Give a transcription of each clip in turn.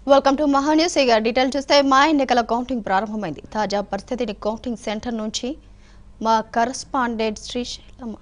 welcome to Maha news ఇక detail చూస్తే మా ఎన్నికల కౌంటింగ్ ప్రారంభమైంది తాజా పరిస్థితిని కౌంటింగ్ సెంటర్ నుంచి మా కరస్పాండెంట్ శ్రీశైలమ్మ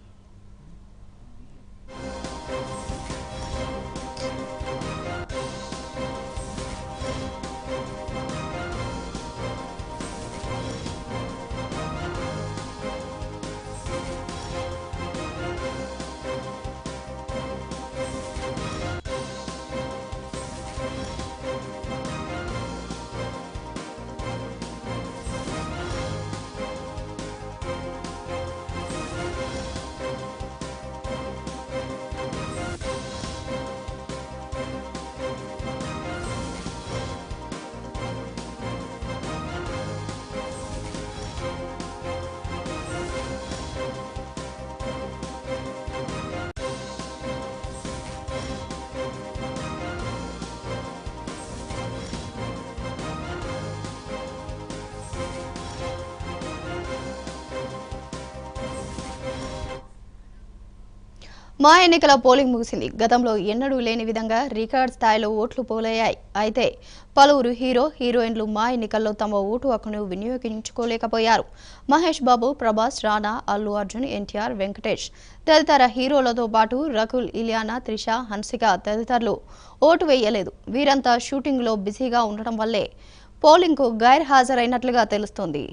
మా ఎన్నికల పోలింగ్ ముగిసింది గతంలో ఎన్నడూ లేని విధంగా రికార్డ్ స్థాయిలో ఓట్లు పోలయ్యాయి అయితే పలువురు హీరో హీరోయిన్లు మా ఎన్నికల్లో తమ ఓటు హక్కును వినియోగించుకోలేకపోయారు మహేష్ బాబు ప్రభాస్ రానా అల్లు అర్జున్ ఎన్టీఆర్ వెంకటేష్ తదితర హీరోలతో పాటు రకుల్ ఇలియానా త్రిష హన్సిక తదితరులు ఓటు వేయలేదు వీరంతా షూటింగ్లో బిజీగా ఉండటం వల్లే పోలింగ్కు గైర్హాజరైనట్లుగా తెలుస్తోంది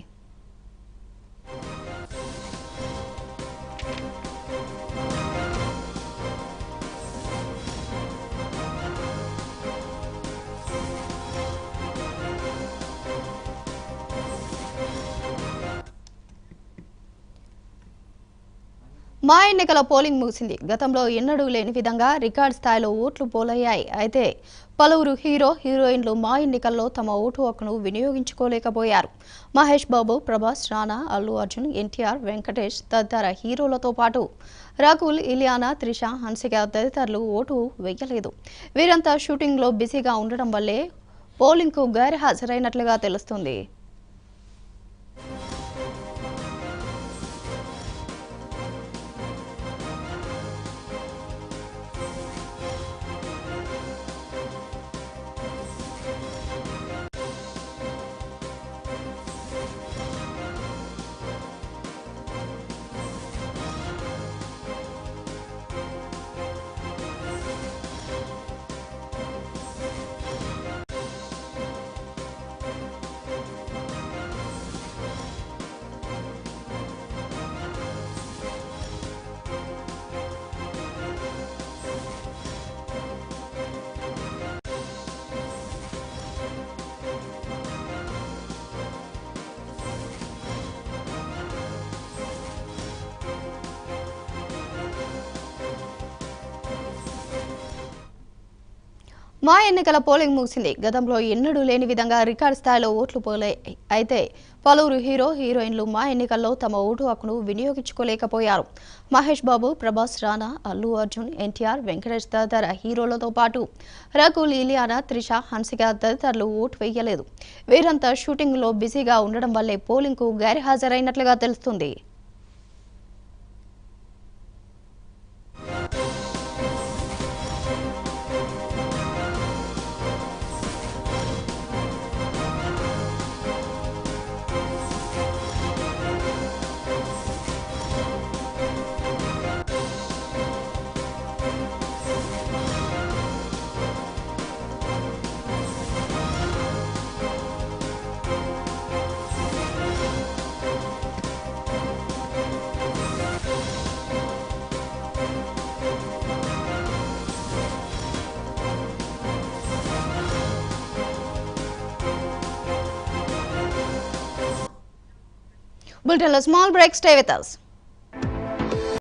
మా ఎన్నికల పోలింగ్ ముగిసింది గతంలో ఎన్నడూ లేని విధంగా రికార్డ్ స్థాయిలో ఓట్లు పోలయ్యాయి అయితే పలువురు హీరో హీరోయిన్లు మా ఎన్నికల్లో తమ ఓటు హక్కును వినియోగించుకోలేకపోయారు మహేష్ బాబు ప్రభాస్ రానా అల్లు అర్జున్ ఎన్టీఆర్ వెంకటేష్ తదితర హీరోలతో పాటు రకుల్ ఇలియానా త్రిష హన్సిక తదితరులు ఓటు వేయలేదు వీరంతా షూటింగ్లో బిజీగా ఉండడం వల్లే పోలింగ్కు గైర్హాజరైనట్లుగా తెలుస్తుంది మా ఎన్నికల పోలింగ్ ముగిసింది గతంలో ఎన్నడూ లేని విధంగా రికార్డ్ స్థాయిలో ఓట్లు పోలయ్యాయి అయితే పలువురు హీరో హీరోయిన్లు మా ఎన్నికల్లో తమ ఓటు హక్కును వినియోగించుకోలేకపోయారు మహేష్ బాబు ప్రభాస్ రానా అల్లు అర్జున్ ఎన్టీఆర్ వెంకటేష్ తదితర హీరోలతో పాటు రకుల్ ఇలియానా త్రిష హన్సిక తదితరులు ఓటు వేయలేదు వీరంతా షూటింగ్లో బిజీగా ఉండడం వల్లే పోలింగ్కు గైర్హాజరైనట్లుగా తెలుస్తుంది బులెటిన్లో small break stay with us